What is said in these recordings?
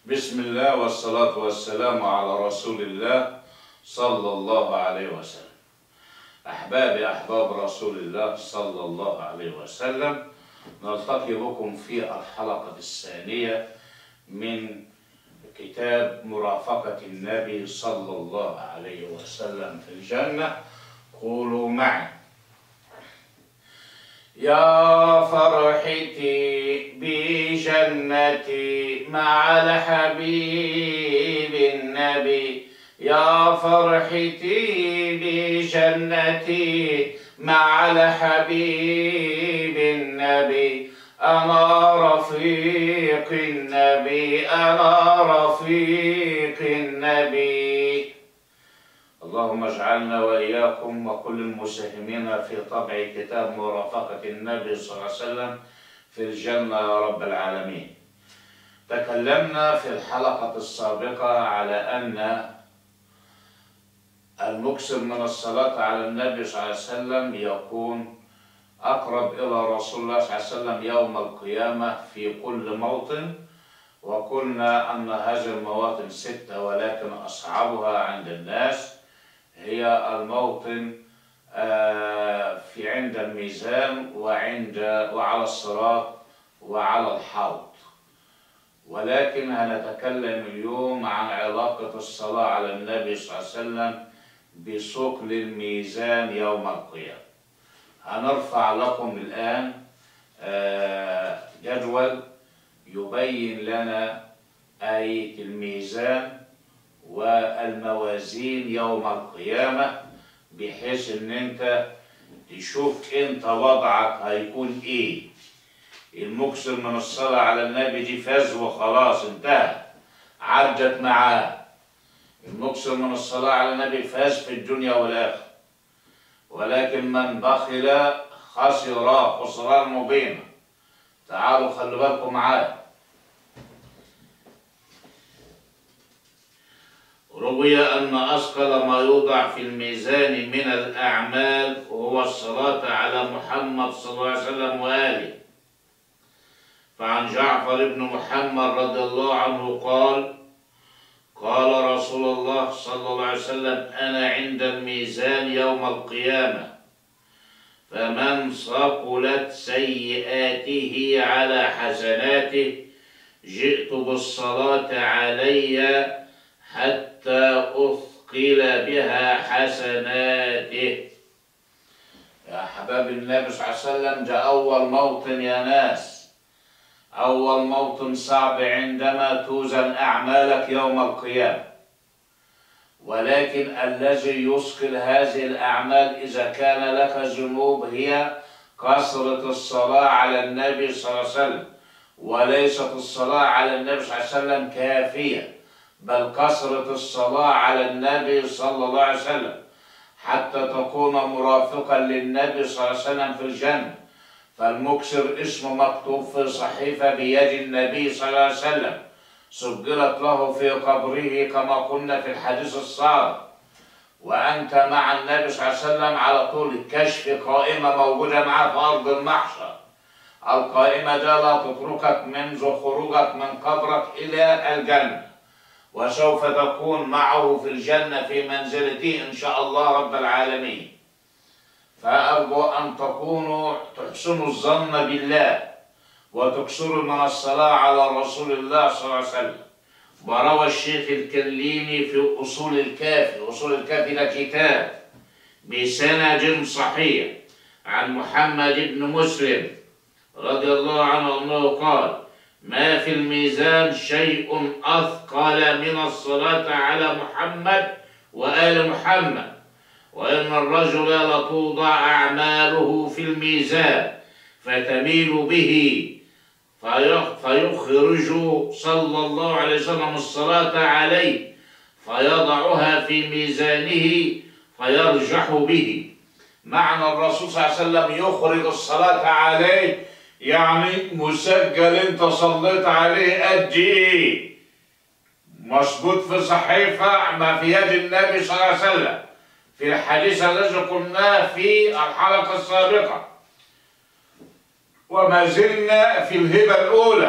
بسم الله والصلاة والسلام على رسول الله صلى الله عليه وسلم أحبابي أحباب رسول الله صلى الله عليه وسلم نلتقي بكم في الحلقة الثانية من كتاب مرافقة النبي صلى الله عليه وسلم في الجنة قولوا معي يا فرحتي بجنتي مع الحبيب النبي يا فرحتي بجنتي مع الحبيب النبي أنا رفيق النبي أنا رفيق النبي اللهم اجعلنا وإياكم وكل المساهمين في طبع كتاب مرافقة النبي صلى الله عليه وسلم في الجنة يا رب العالمين تكلمنا في الحلقة السابقة على أن المكسر من الصلاة على النبي صلى الله عليه وسلم يكون أقرب إلى رسول الله صلى الله عليه وسلم يوم القيامة في كل موطن وقلنا أن هذه المواطن ستة ولكن أصعبها عند الناس هي الموطن في عند الميزان وعند وعلى الصراط وعلى الحوض ولكن هنتكلم اليوم عن علاقة الصلاة على النبي صلى الله عليه وسلم بثقل الميزان يوم القيامة هنرفع لكم الآن جدول يبين لنا آية الميزان والموازين يوم القيامة بحيث ان انت تشوف انت وضعك هيكون ايه المكسر من الصلاة على النبي دي فاز وخلاص انتهى عدت معاه المكسر من الصلاة على النبي فاز في الدنيا والآخرة ولكن من بخل خسر خسران مبينا تعالوا خلوا بالكم معايا روي أن أثقل ما يوضع في الميزان من الأعمال هو الصلاة على محمد صلى الله عليه وسلم وآله فعن جعفر بن محمد رضي الله عنه قال قال رسول الله صلى الله عليه وسلم أنا عند الميزان يوم القيامة فمن ثقلت سيئاته على حسناته جئت بالصلاة علي حتى أثقل بها حسناته يا حباب النبي صلى الله عليه وسلم ده أول موطن يا ناس أول موطن صعب عندما توزن أعمالك يوم القيامة ولكن الذي يثقل هذه الأعمال إذا كان لك ذنوب هي كثرة الصلاة على النبي صلى الله عليه وسلم وليست الصلاة على النبي صلى الله عليه وسلم كافية بل كثرة الصلاة على النبي صلى الله عليه وسلم حتى تكون مرافقا للنبي صلى الله عليه وسلم في الجنة فالمكسر اسمه مكتوب في صحيفة بيد النبي صلى الله عليه وسلم سجلت له في قبره كما قلنا في الحديث الصادق وأنت مع النبي صلى الله عليه وسلم على طول الكشف قائمة موجودة معاه في أرض المحشر القائمة ده لا تتركك منذ خروجك من قبرك إلى الجنة وسوف تكون معه في الجنة في منزلته إن شاء الله رب العالمين فأرجو أن تكونوا تحسنوا الظن بالله وتكسروا من الصلاة على رسول الله صلى الله عليه وسلم وروى الشيخ الكليني في أصول الكافي أصول الكافي ده كتاب بسند صحيح عن محمد بن مسلم رضي الله عنه أنه قال ما في الميزان شيء أثقل من الصلاة على محمد وآل محمد وإن الرجل لتوضع أعماله في الميزان فتميل به فيخرج صلى الله عليه وسلم الصلاة عليه فيضعها في ميزانه فيرجح به معنى الرسول صلى الله عليه وسلم يخرج الصلاة عليه يعني مسجل انت صليت عليه قد ايه مظبوط في صحيفة ما في يد النبي صلى الله عليه وسلم في الحديث الذي قلناه في الحلقة السابقة وما زلنا في الهبة الأولى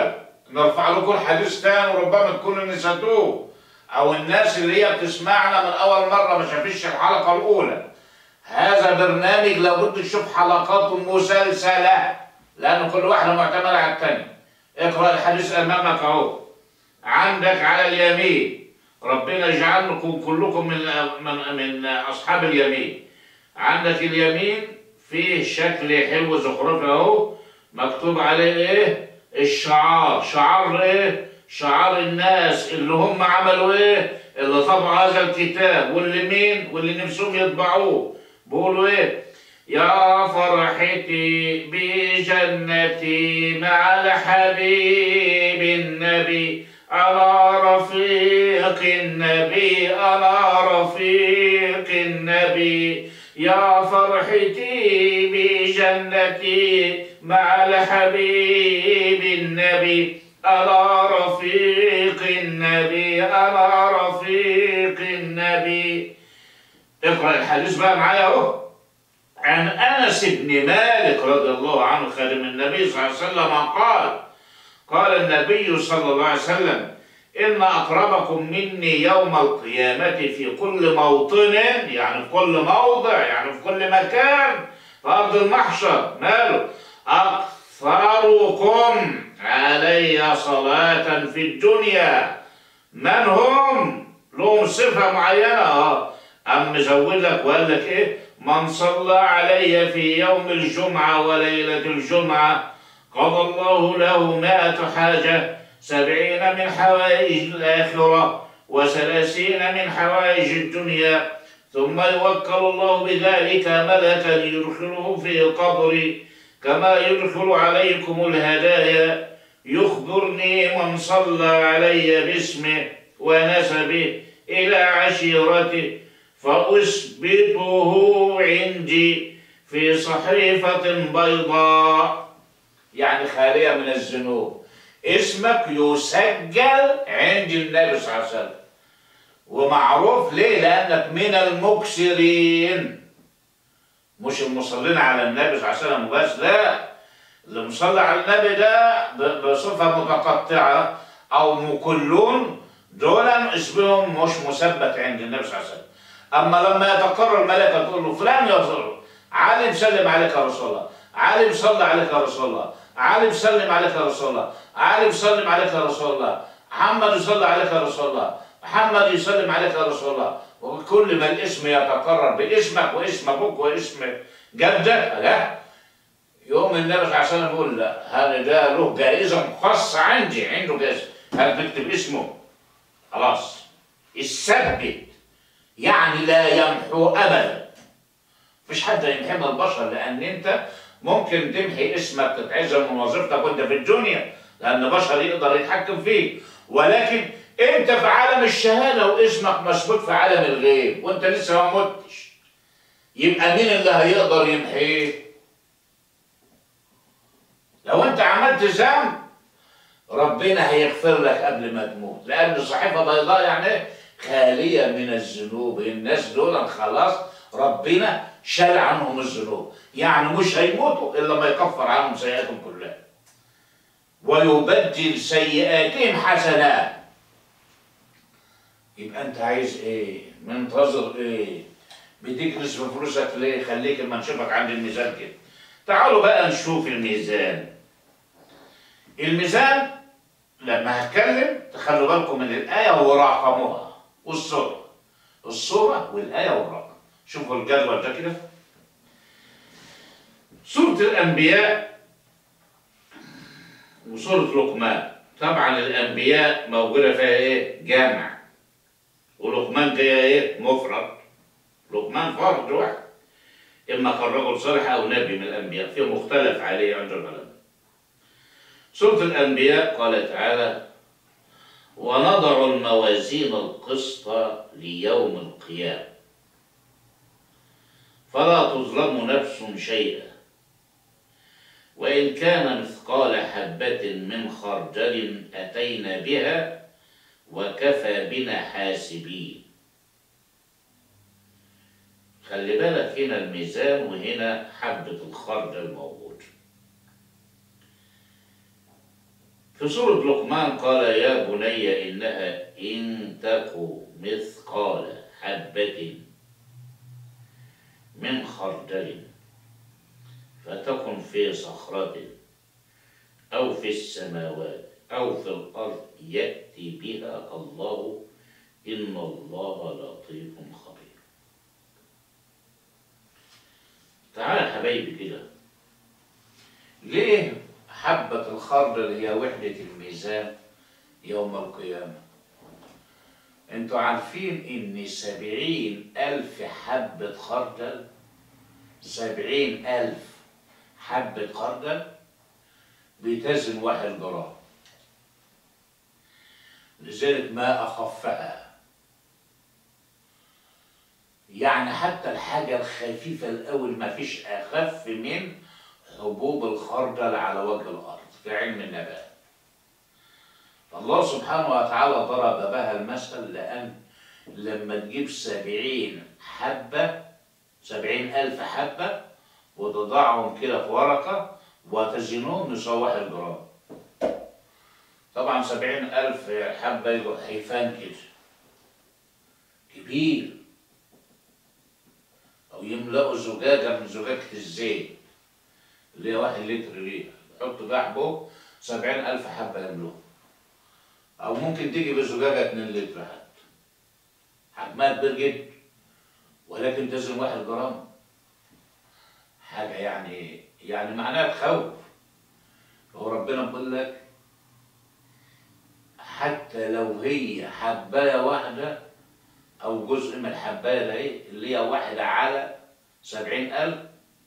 نرفع لكم الحديث تاني وربما تكونوا نسيتوه او الناس اللي هي بتسمعنا من اول مره ما شافتش الحلقه الاولى هذا برنامج لابد تشوف حلقات مسلسله لان كل واحده معتمده على الثانيه اقرا الحديث امامك اهو عندك على اليمين ربنا يجعلكم كلكم من من من اصحاب اليمين عندك اليمين فيه شكل حلو زخرفي اهو مكتوب عليه ايه الشعار شعار ايه شعار الناس اللي هم عملوا ايه اللي طبعوا هذا الكتاب واللي مين واللي نفسهم يطبعوه بيقولوا ايه يا فرحتي بجنتي مع الحبيب النبي أنا رفيق النبي أنا رفيق النبي يا فرحتي بجنتي مع الحبيب النبي أنا رفيق النبي أنا رفيق النبي اقرأ الحديث بقى معايا اهو عن أنس بن مالك رضي الله عنه خادم النبي صلى الله عليه وسلم قال قال النبي صلى الله عليه وسلم إن أقربكم مني يوم القيامة في كل موطن يعني في كل موضع يعني في كل مكان في أرض المحشر ماله أكثركم علي صلاة في الدنيا من هم؟ لهم صفة معينة اه أم مزود لك وقال لك إيه؟ من صلى علي في يوم الجمعة وليلة الجمعة قضى الله له مائة حاجة سبعين من حوائج الآخرة وثلاثين من حوائج الدنيا ثم يوكل الله بذلك ملكا يدخله في قبري كما يدخل عليكم الهدايا يخبرني من صلى علي باسمه ونسبه إلى عشيرته فأثبته عندي في صحيفة بيضاء يعني خالية من الذنوب اسمك يسجل عند النبي صلى الله عليه وسلم ومعروف ليه لأنك من المكسرين مش المصلين على النبي صلى الله عليه وسلم بس لا اللي مصلي على النبي ده بصفة متقطعة أو مكلون دول اسمهم مش مثبت عند النبي صلى الله عليه وسلم أما لما يتقرر الملائكة تقول له فلان يا علي مسلم عليك يا رسول الله علي بيصلي عليك يا رسول الله علي بيسلم عليك يا رسول الله علي بيسلم عليك يا رسول الله محمد يصلي عليك يا رسول الله محمد يسلم عليك يا رسول الله وكل ما الاسم يتقرر باسمك واسم ابوك واسم جدك لا يوم النبي صلى الله عليه وسلم يقول لا هذا ده له جائزه خاصه عندي عنده جائزه هل تكتب اسمه خلاص الثبت يعني لا يمحو ابدا مفيش حد يمحي من البشر لان انت ممكن تمحي اسمك تتعزل من وظيفتك وانت في الدنيا لان بشر يقدر يتحكم فيك ولكن انت في عالم الشهاده واسمك مسبوق في عالم الغيب وانت لسه ما متش يبقى مين اللي هيقدر يمحيه لو انت عملت ذنب ربنا هيغفر لك قبل ما تموت لان صحيفه بيضاء يعني خاليه من الذنوب الناس دول خلاص ربنا شال عنهم الذنوب يعني مش هيموتوا الا ما يكفر عنهم سيئاتهم كلها ويبدل سيئاتهم حسنات يبقى انت عايز ايه منتظر ايه بتجلس في فلوسك ليه خليك اما نشوفك عند الميزان كده تعالوا بقى نشوف الميزان الميزان لما هتكلم تخلوا بالكم من الآية ورقمها والصورة الصورة والآية والرقم شوفوا الجدول ده كده سورة الأنبياء وسورة لقمان طبعا الأنبياء موجودة فيها إيه؟ جامع ولقمان جاية إيه؟ مفرد لقمان فرد واحد إما كان رجل صالح أو نبي من الأنبياء في مختلف عليه عند العلماء سورة الأنبياء قال تعالى ونضع الموازين القسط ليوم القيامة فلا تظلم نفس شيئا وإن كان مثقال حبة من خردل أتينا بها وكفى بنا حاسبين خلي بالك هنا الميزان وهنا حبة الخردل موجود في سورة لقمان قال يا بني إنها إن تك مثقال حبة من خردل فتكن في صخرة أو في السماوات أو في الأرض يأتي بها الله إن الله لطيف خبير تعال يا حبايبي كده ليه حبة الخردل هي وحدة الميزان يوم القيامة انتوا عارفين ان سبعين ألف حبة خردل سبعين ألف حبة خردل بتزن واحد جرام لذلك ما أخفها يعني حتى الحاجة الخفيفة الأول ما فيش أخف من حبوب الخردل على وجه الأرض في علم النبات الله سبحانه وتعالى ضرب بها المثل لأن لما تجيب سبعين حبة سبعين ألف حبة وتضعهم كده في ورقة وتزنهم يساوي واحد جرام طبعا سبعين ألف حبة يبقى حيفان كده كبير أو يملأوا زجاجة من زجاجة الزيت اللي هي واحد لتر ليها يحط جحبه سبعين ألف حبة يملوها أو ممكن تيجي بزجاجة اتنين لتر حتى حجمها كبير جدا ولكن تزن واحد جرام حاجة يعني يعني معناها تخوف هو ربنا بيقول لك حتى لو هي حباية واحدة أو جزء من الحباية دي اللي هي واحدة على سبعين ألف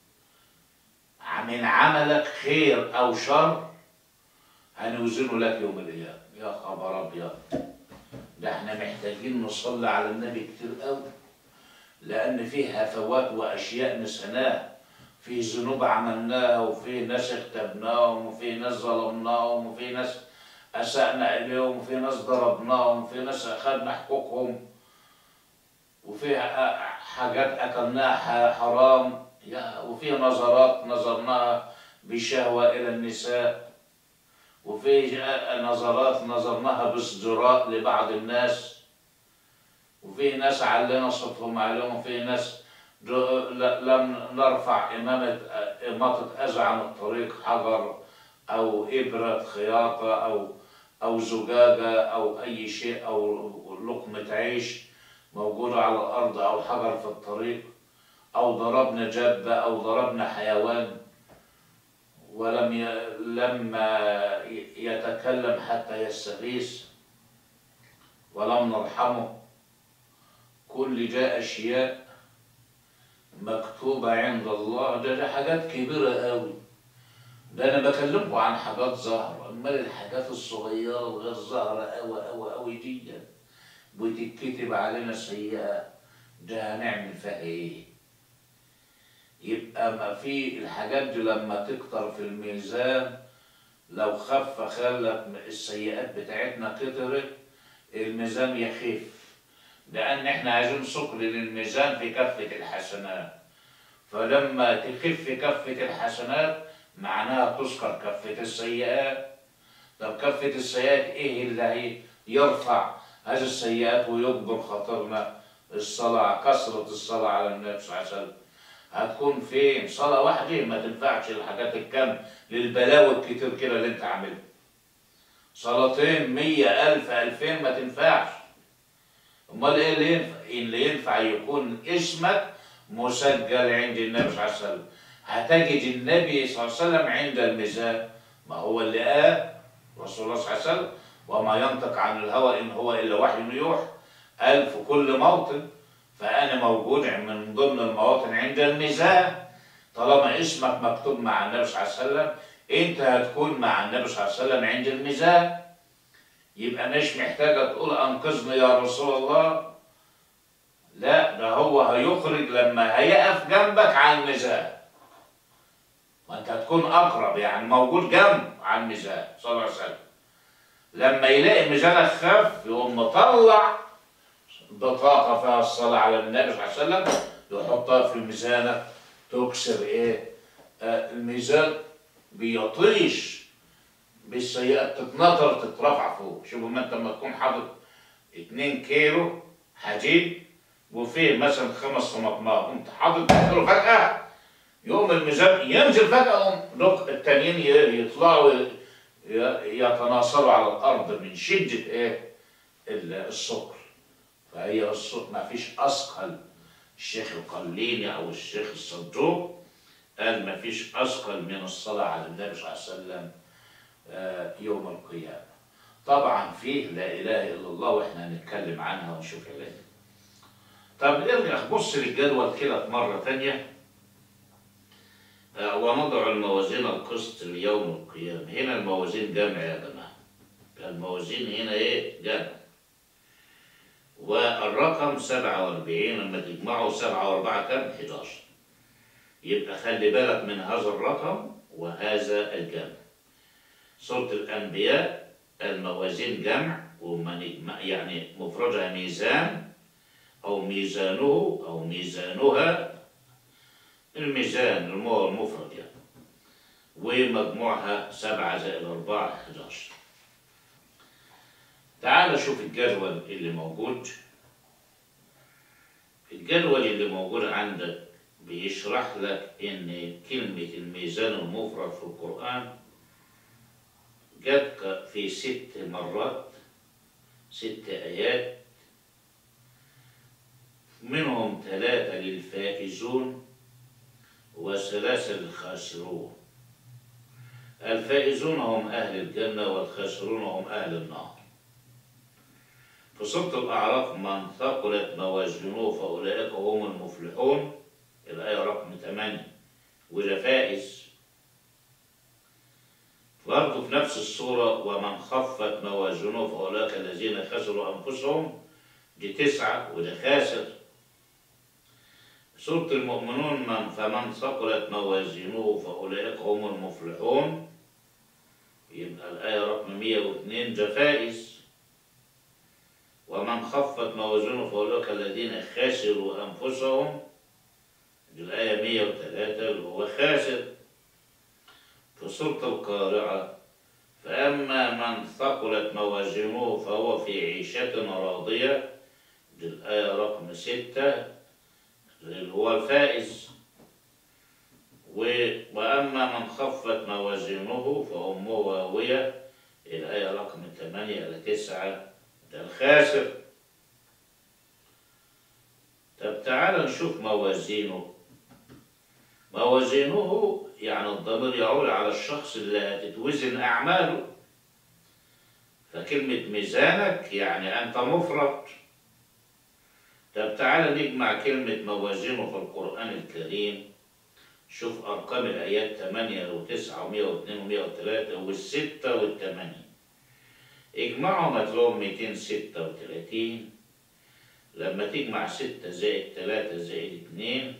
من عملك خير أو شر هنوزنه لك يوم القيامة يا خبر أبيض ده احنا محتاجين نصلي على النبي كتير قوي لأن فيه هفوات وأشياء نسيناها في ذنوب عملناها وفي ناس اغتبناهم وفي ناس ظلمناهم وفي ناس أسأنا إليهم وفي ناس ضربناهم وفي ناس أخذنا حقوقهم وفي حاجات أكلناها حرام وفي نظرات نظرناها بشهوة إلى النساء وفي نظرات نظرناها بازدراء لبعض الناس وفي ناس علينا صوتهم عليهم وفي ناس لم نرفع إمامة إماطة أذى عن الطريق حجر أو إبرة خياطة أو أو زجاجة أو أي شيء أو لقمة عيش موجودة على الأرض أو حجر في الطريق أو ضربنا جبة أو ضربنا حيوان ولم ي... لما يتكلم حتى يستغيث ولم نرحمه كل جاء أشياء مكتوبة عند الله ده, ده حاجات كبيرة قوي ده أنا بكلمكم عن حاجات ظاهرة أمال الحاجات الصغيرة الغير ظاهرة قوي قوي قوي دي وتتكتب علينا سيئة ده هنعمل فيها إيه؟ يبقى ما في الحاجات دي لما تكتر في الميزان لو خف خلت السيئات بتاعتنا كترت الميزان يخف لأن احنا عايزين ثقل للميزان في كفة الحسنات فلما تخف كفة الحسنات معناها تذكر كفة السيئات طب كفة السيئات ايه اللي هي يرفع هذه السيئات ويجبر خاطرنا الصلاة كثرة الصلاة على النبي صلى الله عليه وسلم هتكون فين؟ صلاة واحدة ما تنفعش الحاجات الكم للبلاوي الكتير كده اللي انت عاملها. صلاتين مية ألف ألفين ما تنفعش. أمال إيه اللي ينفع؟ اللي ينفع يكون اسمك مسجل عند النبي صلى الله عليه وسلم. هتجد النبي صلى الله عليه وسلم عند الميزان ما هو اللي قال رسول الله صلى الله عليه وسلم وما ينطق عن الهوى إن هو إلا وحي يوحى قال في كل موطن فأنا موجود من ضمن المواطن عند الميزان طالما اسمك مكتوب مع النبي صلى الله عليه وسلم أنت هتكون مع النبي صلى الله عليه وسلم عند الميزان يبقى مش محتاجة تقول أنقذني يا رسول الله لا ده هو هيخرج لما هيقف جنبك على الميزان وانت هتكون اقرب يعني موجود جنب على الميزان صلى الله عليه وسلم لما يلاقي ميزانك خف يقوم مطلع بطاقة فيها الصلاة على النبي صلى الله عليه وسلم يحطها في ميزانك تكسر ايه؟ آه الميزان بيطيش بالسيئات تتنطر تترفع فوق شوفوا ما انت لما تكون حاطط 2 كيلو حديد وفيه مثلا خمس طماطمات قمت حاطط كيلو فجأة يقوم الميزان ينزل فجأة يقوم لق التانيين ي- يطلعوا ي- ي- يتناصروا على الأرض من شدة إيه؟ ال- السكر فهي السكر ما فيش أثقل الشيخ القليني أو الشيخ الصدوق قال ما فيش أثقل من الصلاة على النبي صلى الله عليه وسلم آه، يوم القيامة طبعا فيه لا إله إلا الله وإحنا هنتكلم عنها ونشوف عليها طب نرجع بص للجدول كده مرة تانية آه، ونضع الموازين القسط ليوم القيامة هنا الموازين جمع يا جماعة الموازين هنا إيه جمع والرقم 47 لما تجمعه 7 و4 كام 11 يبقى خلي بالك من هذا الرقم وهذا الجمع سورة الأنبياء الموازين جمع وما نجمع يعني مفردها ميزان أو ميزانه أو ميزانها الميزان المو- المفرد يعني ومجموعها سبعة زائد أربعة 11 تعال شوف الجدول اللي موجود الجدول اللي موجود عندك بيشرح لك إن كلمة الميزان المفرد في القرآن جت في ست مرات ست آيات منهم ثلاثة للفائزون وثلاثة للخاسرون الفائزون هم أهل الجنة والخاسرون هم أهل النار في سورة الأعراف من ثقلت موازينه فأولئك هم المفلحون الآية رقم 8 وده فائز برضه في نفس الصورة ومن خفت موازينه فأولئك الذين خسروا أنفسهم دي تسعة وده خاسر سورة المؤمنون من فمن ثقلت موازينه فأولئك هم المفلحون يبقى الآية رقم 102 ده فائز ومن خفت موازينه فأولئك الذين خسروا أنفسهم دي الآية 103 اللي هو خاسر في سورة القارعة فأما من ثقلت موازينه فهو في عيشة راضية دي الآية رقم ستة اللي هو الفائز و- وأما من خفت موازينه فأمه هاوية الآية رقم ثمانية إلى تسعة ده الخاسر طب تعال نشوف موازينه موازينه يعني الضمير يعود على الشخص اللي هتتوزن أعماله فكلمة ميزانك يعني أنت مفرد طب تعالى نجمع كلمة موازينه في القرآن الكريم شوف أرقام الآيات 8 و9 و102 و103 والستة والثمانية اجمعهم هتلاقيهم 236 لما تجمع 6 زائد 3 زائد 2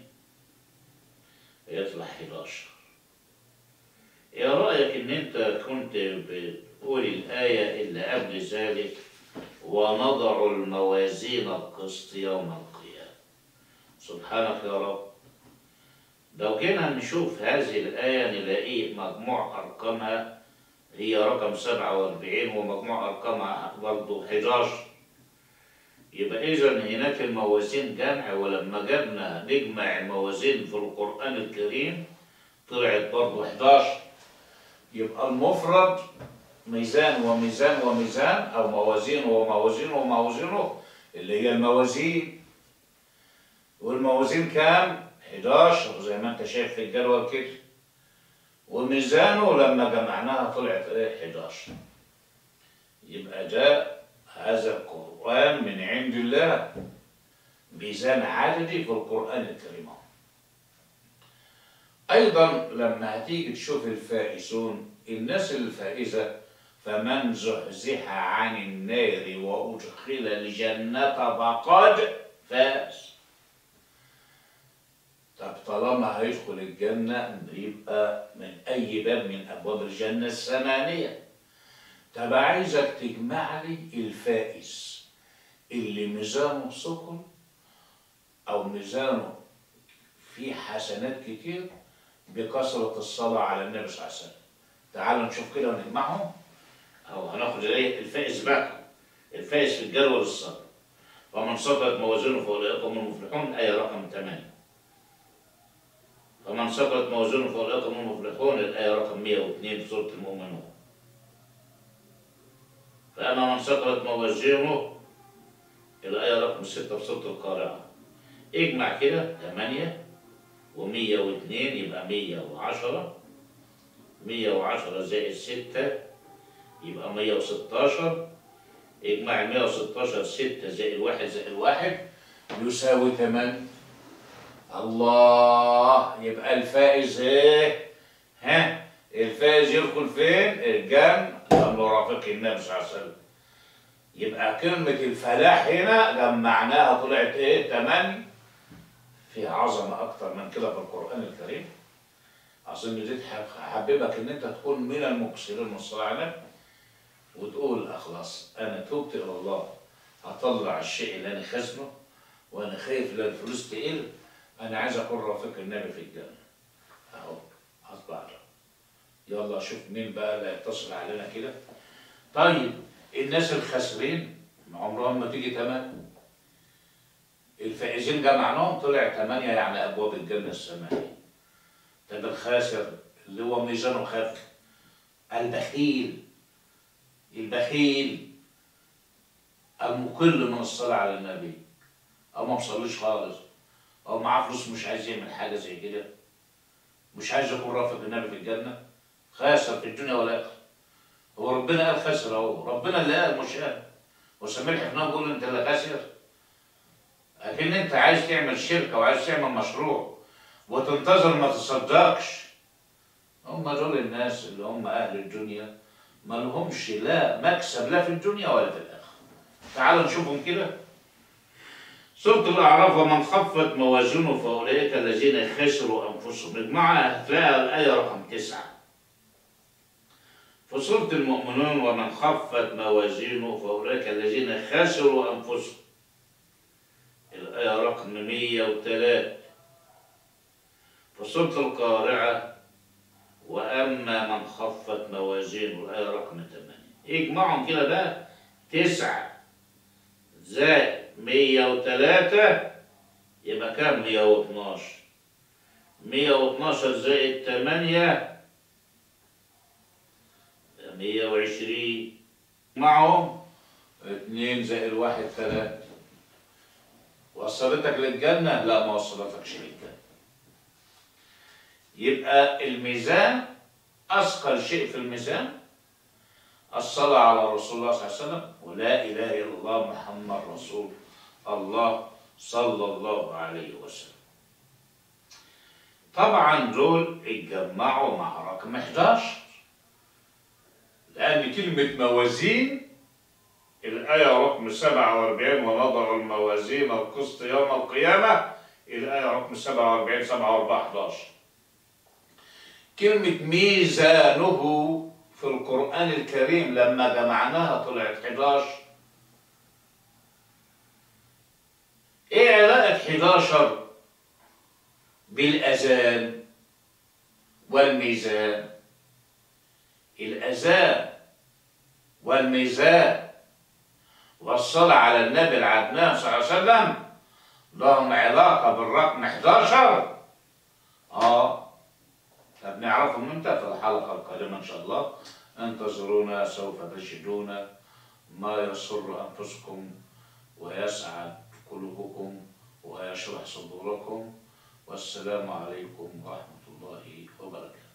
يطلع 11 ايه رأيك ان انت كنت بتقول الآية اللي قبل ذلك ونضع الموازين القسط يوم القيامة سبحانك يا رب لو جينا نشوف هذه الآية نلاقي مجموع أرقامها هي رقم 47 ومجموع أرقامها برضه 11 يبقى إذا هناك الموازين جمع ولما جبنا نجمع الموازين في القرآن الكريم طلعت برضه 11 يبقى المفرد ميزان وميزان وميزان أو موازين وموازين وموازينه اللي هي الموازين والموازين كام؟ 11 زي ما انت شايف في الجدول كده وميزانه لما جمعناها طلعت ايه 11 يبقى ده هذا القرآن من عند الله ميزان عددي في القرآن الكريم أيضا لما هتيجي تشوف الفائزون الناس الفائزة فمن زحزح عن النار وأدخل الجنة فقد فاز طب طالما هيدخل الجنة يبقى من أي باب من أبواب الجنة الثمانية طب عايزك تجمع لي الفائز اللي ميزانه ثقل أو ميزانه فيه حسنات كتير بكثرة الصلاة على النبي صلى الله عليه وسلم تعالوا نشوف كده ونجمعهم أو هناخد الايه الفائز بقى الفائز في الجدول الصبر ومن صدرت موازينه فأولئك هم المفلحون الآية رقم 8 فمن صدرت موازينه فأولئك هم المفلحون الآية رقم 102 في سورة المؤمنون فأما من صدرت موازينه الآية رقم 6 في سورة القارعة اجمع كده 8 و102 يبقى 110 110 زائد 6 يبقى 116 اجمع 116 6 زائد 1 زائد 1 يساوي 8 الله يبقى الفائز ايه؟ ها الفائز يدخل فين؟ الجنة لما رافق النبي صلى الله عليه وسلم يبقى كلمة الفلاح هنا جمعناها طلعت ايه؟ 8 فيها عظمة أكتر من كده في القرآن الكريم أظن دي تحببك إن أنت تكون من المكسرين من الصلاة على النبي وتقول أخلص أنا توبت إلى الله هطلع الشيء اللي أنا خزنه وأنا خايف لا الفلوس تقل أنا عايز أكون رافق النبي في الجنة أهو أصبح يلا شوف مين بقى اللي هيتصل علينا كده طيب الناس الخاسرين عمرهم ما تيجي تمام الفائزين جمعناهم طلع ثمانية يعني أبواب الجنة الثمانية طب الخاسر اللي هو ميزانه خف البخيل البخيل المقل من الصلاة على النبي أو ما بيصليش خالص أو معاه فلوس مش عايز يعمل حاجة زي كده مش عايز يكون رافق النبي في الجنة خاسر في الدنيا والآخرة هو ربنا قال خاسر أهو ربنا اللي قال مش قال وسمير حفنان بيقول أنت اللي خاسر لكن أنت عايز تعمل شركة وعايز تعمل مشروع وتنتظر ما تصدقش هم دول الناس اللي هم أهل الدنيا ما لهمش لا مكسب لا في الدنيا ولا في الآخرة تعالوا نشوفهم كده سورة الأعراف ومن خفت موازينه فأولئك الذين خسروا أنفسهم اجمعها هتلاقي الآية رقم تسعة في سورة المؤمنون ومن خفت موازينه فأولئك الذين خسروا أنفسهم الآية رقم 103 في سورة القارعة وأما من خفت موازينه الآية رقم 8 اجمعهم كده بقى تسعة زائد 103 يبقى كام 112 112 زائد 8 120 معهم 2 زائد 1 3 وصلتك للجنة؟ لا ما وصلتكش للجنة يبقى الميزان أثقل شيء في الميزان الصلاة على رسول الله صلى الله عليه وسلم ولا إله إلا الله محمد رسول الله صلى الله عليه وسلم طبعا دول اتجمعوا مع رقم 11 لأن كلمة موازين الآية رقم 47 ونضع الموازين القسط يوم القيامة الآية رقم 47 7 و4 11 كلمة ميزانه في القرآن الكريم لما جمعناها طلعت 11 ايه علاقة 11 بالأذان والميزان الأذان والميزان والصلاة على النبي العدنان صلى الله عليه وسلم لهم علاقة بالرقم 11 اه طب نعرفهم امتى في الحلقة القادمة إن شاء الله انتظرونا سوف تجدون ما يسر أنفسكم ويسعد قلوبكم ويشرح صدوركم والسلام عليكم ورحمة الله وبركاته